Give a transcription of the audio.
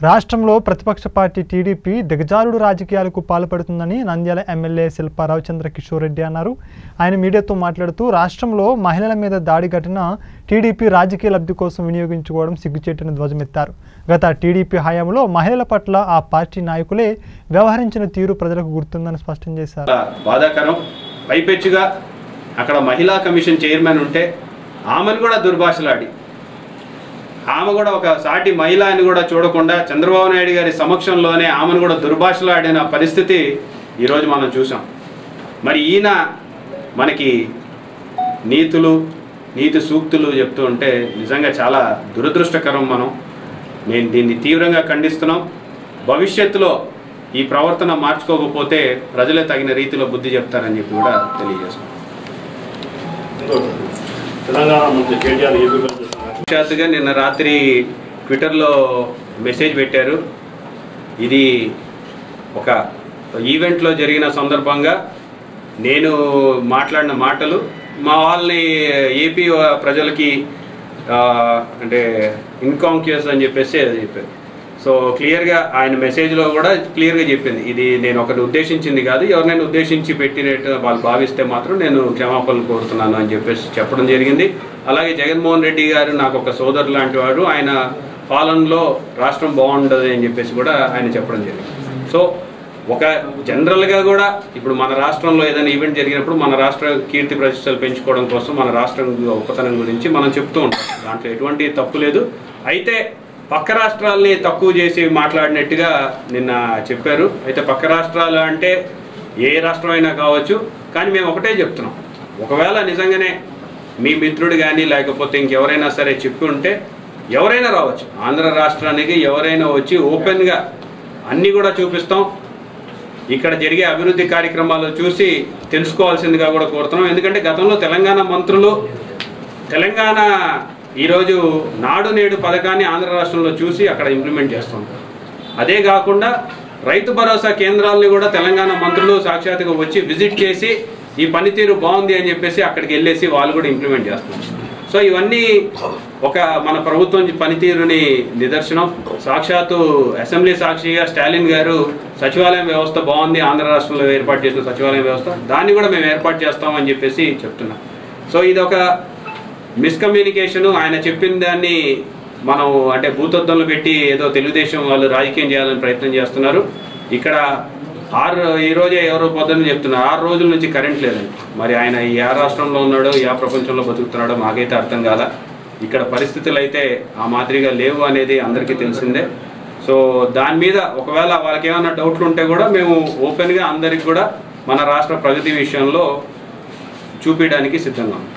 రాష్ట్రంలో ప్రతిపక్ష party TDP దిగజారుడు రాజకీయాలకు పాల్పడుతుందని నంద్యాల ఎమ్మెల్యే శిల్ప రవిచంద్ర కిషోర్ రెడ్డి అన్నారు ఆయన మీడియాతో మాట్లాడుతూ రాష్ట్రంలో మహిళల మీద దాడి ఘటన టీడీపీ రాజకీయ లబ్ధి కోసం వినియోగించుకోవడం సిగ్గుచేటని ధ్వజమెత్తారు గత టీడీపీ హయాంలో మహిళల పట్ల ఆ పార్టీ నాయకులే వ్యవహరించిన తీరు ప్రజలకు గుర్తుందని స్పష్టం చేశారు చాలా బాధాకరం పైపెచ్చుగా అక్కడ మహిళా కమిషన్ చైర్మన్ ఉంటే ఆమెను కూడా దుర్భాషలాడి ఆమె కూడా ఒక సాటి మహిళ అని కూడా చూడకుండా చంద్రబాబు నాయుడు గారి సమక్షంలోనే ఆమెను కూడా దుర్భాషలాడిన పరిస్థితి ఈరోజు మనం చూసాం మరి ఈయన మనకి నీతులు నీతి సూక్తులు చెప్తూ ఉంటే నిజంగా చాలా దురదృష్టకరం మనం నేను దీన్ని తీవ్రంగా ఖండిస్తున్నాం భవిష్యత్తులో ఈ ప్రవర్తన మార్చుకోకపోతే ప్రజలే తగిన రీతిలో బుద్ధి చెప్తారని చెప్పి కూడా తెలియజేస్తున్నాం ఇంకోటి తెలంగాణ మంత్రి కేటీఆర్ ఏపీ ప్రజలు సాక్షాత్తుగా నిన్న రాత్రి ట్విట్టర్లో మెసేజ్ పెట్టారు ఇది ఒక ఈవెంట్లో జరిగిన సందర్భంగా నేను మాట్లాడిన మాటలు మా వాళ్ళని ఏపీ ప్రజలకి ఆ, అంటే ఇన్కాంక్యూస్ అని చెప్పేసి అది చెప్పారు సో క్లియర్గా ఆయన మెసేజ్లో కూడా క్లియర్గా చెప్పింది ఇది నేను ఒకరిని ఉద్దేశించింది కాదు ఎవరినైనా ఉద్దేశించి పెట్టినట్టు వాళ్ళు భావిస్తే మాత్రం నేను క్షమాపణలు కోరుతున్నాను అని చెప్పేసి చెప్పడం జరిగింది అలాగే జగన్మోహన్ రెడ్డి గారు నాకు ఒక సోదరు లాంటి వాడు ఆయన పాలనలో రాష్ట్రం బాగుండదు అని చెప్పేసి కూడా ఆయన చెప్పడం జరిగింది సో ఒక జనరల్గా కూడా ఇప్పుడు మన రాష్ట్రంలో ఏదైనా ఈవెంట్ జరిగినప్పుడు మన రాష్ట్ర కీర్తి ప్రతిష్టలు పెంచుకోవడం కోసం మన రాష్ట్రం గొప్పతనం గురించి మనం చెప్తూ ఉంటాం దాంట్లో ఎటువంటి తప్పు లేదు అయితే పక్క రాష్ట్రాల్ని తక్కువ చేసి మాట్లాడినట్టుగా నిన్న చెప్పారు అయితే పక్క రాష్ట్రాలు అంటే ఏ రాష్ట్రం అయినా కావచ్చు కానీ మేము ఒకటే చెప్తున్నాం ఒకవేళ నిజంగానే మీ మిత్రుడు కానీ లేకపోతే ఇంకెవరైనా సరే చెప్పి ఉంటే ఎవరైనా రావచ్చు ఆంధ్ర రాష్ట్రానికి ఎవరైనా వచ్చి ఓపెన్గా అన్నీ కూడా చూపిస్తాం ఇక్కడ జరిగే అభివృద్ధి కార్యక్రమాలు చూసి తెలుసుకోవాల్సిందిగా కూడా కోరుతున్నాం ఎందుకంటే గతంలో తెలంగాణ మంత్రులు తెలంగాణ ఈరోజు నాడు నేడు పథకాన్ని ఆంధ్ర రాష్ట్రంలో చూసి అక్కడ ఇంప్లిమెంట్ చేస్తుంటారు అదే కాకుండా రైతు భరోసా కేంద్రాలని కూడా తెలంగాణ మంత్రులు సాక్షాత్తుగా వచ్చి విజిట్ చేసి ఈ పనితీరు బాగుంది అని చెప్పేసి అక్కడికి వెళ్ళేసి వాళ్ళు కూడా ఇంప్లిమెంట్ చేస్తున్నారు సో ఇవన్నీ ఒక మన ప్రభుత్వం పనితీరుని నిదర్శనం సాక్షాత్తు అసెంబ్లీ సాక్షిగా స్టాలిన్ గారు సచివాలయం వ్యవస్థ బాగుంది ఆంధ్ర రాష్ట్రంలో ఏర్పాటు చేసిన సచివాలయం వ్యవస్థ దాన్ని కూడా మేము ఏర్పాటు చేస్తామని చెప్పేసి చెప్తున్నాం సో ఇది ఒక మిస్కమ్యూనికేషన్ ఆయన చెప్పిన దాన్ని మనం అంటే భూతత్వంలో పెట్టి ఏదో తెలుగుదేశం వాళ్ళు రాజకీయం చేయాలని ప్రయత్నం చేస్తున్నారు ఇక్కడ ఆరు ఈ రోజే ఎవరో పొద్దున్న చెప్తున్నారు ఆరు రోజుల నుంచి కరెంట్ లేదండి మరి ఆయన ఏ రాష్ట్రంలో ఉన్నాడో ఏ ప్రపంచంలో బతుకుతున్నాడో మాకైతే అర్థం కాల ఇక్కడ పరిస్థితులు అయితే ఆ మాదిరిగా లేవు అనేది అందరికీ తెలిసిందే సో దాని మీద ఒకవేళ వాళ్ళకి ఏమైనా డౌట్లు ఉంటే కూడా మేము ఓపెన్గా అందరికి కూడా మన రాష్ట్ర ప్రగతి విషయంలో చూపించడానికి సిద్ధంగా ఉన్నాం